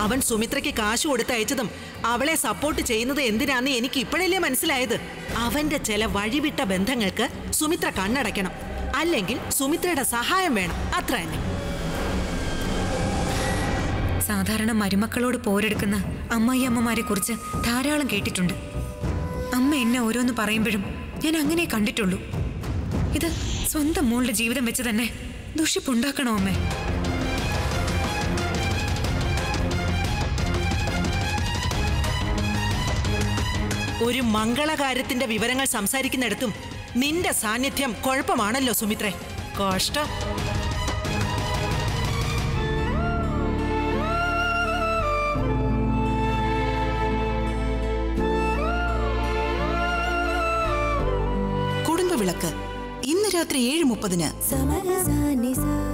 അവൻ സുമിത്രയ്ക്ക് കാശ് കൊടുത്തയച്ചതും അവളെ സപ്പോർട്ട് ചെയ്യുന്നത് എന്തിനാന്ന് എനിക്ക് ഇപ്പോഴല്ലേ മനസ്സിലായത് അവന്റെ ചില വഴിവിട്ട ബന്ധങ്ങൾക്ക് സുമിത്ര കണ്ണടയ്ക്കണം അല്ലെങ്കിൽ സുമിത്രയുടെ സഹായം വേണം അത്ര തന്നെ സാധാരണ മരുമക്കളോട് പോരെടുക്കുന്ന അമ്മായി അമ്മമാരെ കുറിച്ച് ധാരാളം കേട്ടിട്ടുണ്ട് അമ്മ എന്നെ ഓരോന്ന് പറയുമ്പോഴും ഞാൻ അങ്ങനെ കണ്ടിട്ടുള്ളൂ ഇത് സ്വന്തം മോളുടെ ജീവിതം വെച്ച് തന്നെ ദുഷിപ്പുണ്ടാക്കണോ അമ്മേ ഒരു മംഗളകാര്യത്തിന്റെ വിവരങ്ങൾ സംസാരിക്കുന്നിടത്തും നിന്റെ സാന്നിധ്യം കുഴപ്പമാണല്ലോ സുമിത്രേ കഷ്ടം കുടുംബവിളക്ക് ഇന്ന് രാത്രി ഏഴ് മുപ്പതിന് സമരസാനിസ